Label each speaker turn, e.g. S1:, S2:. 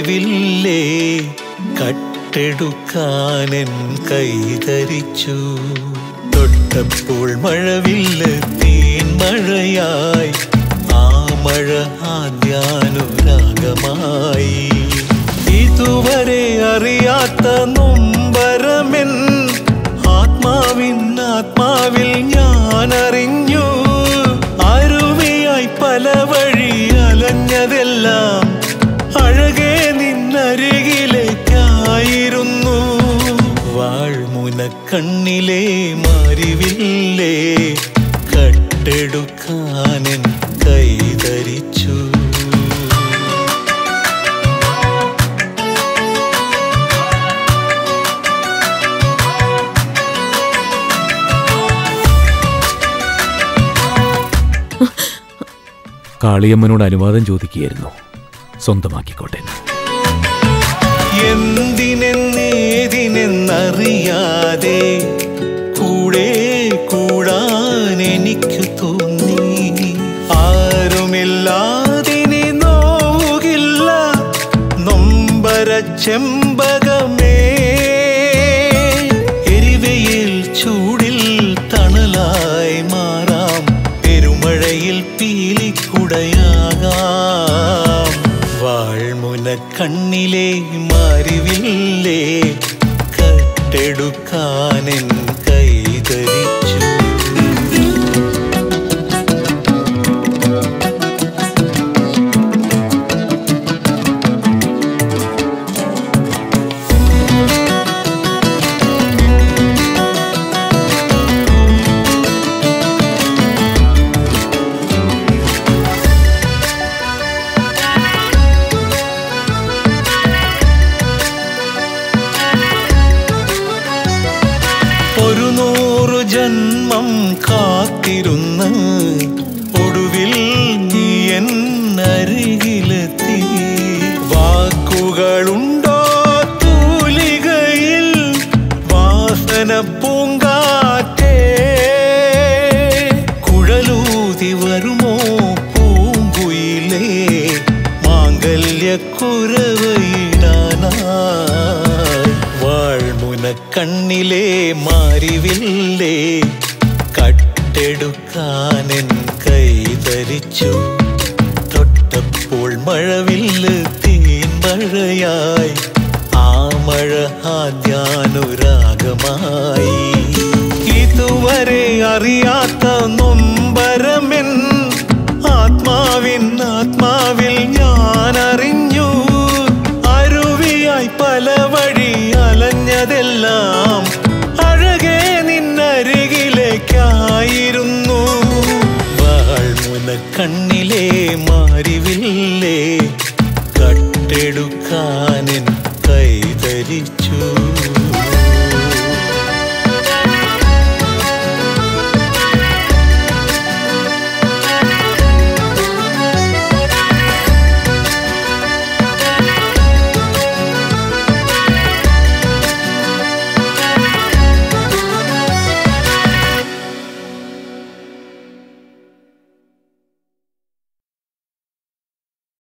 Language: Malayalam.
S1: മാറിവില്ലേ കട്ടെടുക്കാനെൻ കൈതരിച്ചു തൊട്ടപ്പോൾ മഴവില്ല് തീൻ മഴയായി ആ മഴ ആദ്യാനുരാഗമായി ഇതുവരെ അറിയാത്ത നൊമ്പരമെൻ ആത്മാവിൻ ആത്മാവിൽ ഞാൻ അറിഞ്ഞു അരുവിയായി പല വഴി അലഞ്ഞതെല്ലാം അഴകെ നിന്നരികിലേക്കായിരുന്നു വാഴ്മുന കണ്ണിലെ മാറിവില്ലേ കട്ടെടുക്കാനെൻ കൈതരിച്ചു
S2: കാളിയമ്മനോട് അനുവാദം ചോദിക്കുകയായിരുന്നു സ്വന്തമാക്കിക്കോട്ടെ എന്ന്.
S1: എന്തിനെന്നേതിനെന്നറിയാതെ കൂടെ കൂടാൻ എനിക്ക് തോന്നി ആരുമില്ലാതിനി നോകില്ല നൊമ്പര ചെമ്പകമേ എരിവയിൽ ചൂടിൽ തണലായി മാറാം പെരുമഴയിൽ പീലിക്കുടയാകാം വാൾമുന കണ്ണിലെ മാറിവില്ലേ കട്ടെടുക്കാനെൻ കൈതരിച്ചു ഒരു നൂറു ജന്മം കാത്തിരുന്ന് ഒടുവിൽ നീ എന്നരികിലെത്തി വാക്കുകളുണ്ടോ തൂലികയിൽ വാസന പൂങ്കാറ്റേ കുഴലൂതി വരുമോ പൂങ്കുയിലേ മാംഗല്യക്കുറവയിടാനായി വാഴ്മുന കണ്ണിലെ മാറിവില്ലേ കട്ടെടുക്കാനെൻ കൈതരിച്ചു തൊട്ടപ്പോൾ മഴവില്ല് തീൻ മഴയായി ആ മഴ ആദ്യാനുരാഗമായി ഇതുവരെ അറിയാത്ത നൊമ്പരമെൻ ആത്മാവിൻ ആത്മാവിൽ ഞാൻ അറിഞ്ഞു അരുവിയായി പല വഴി അലഞ്ഞതെല്ലാം അഴകെ നിന്നരികിലേക്കായിരുന്നു വാഴ്മുന കണ്ണിലെ മാറിവില്ലേ കട്ടെടുക്കാനെൻ കൈതരിച്ചു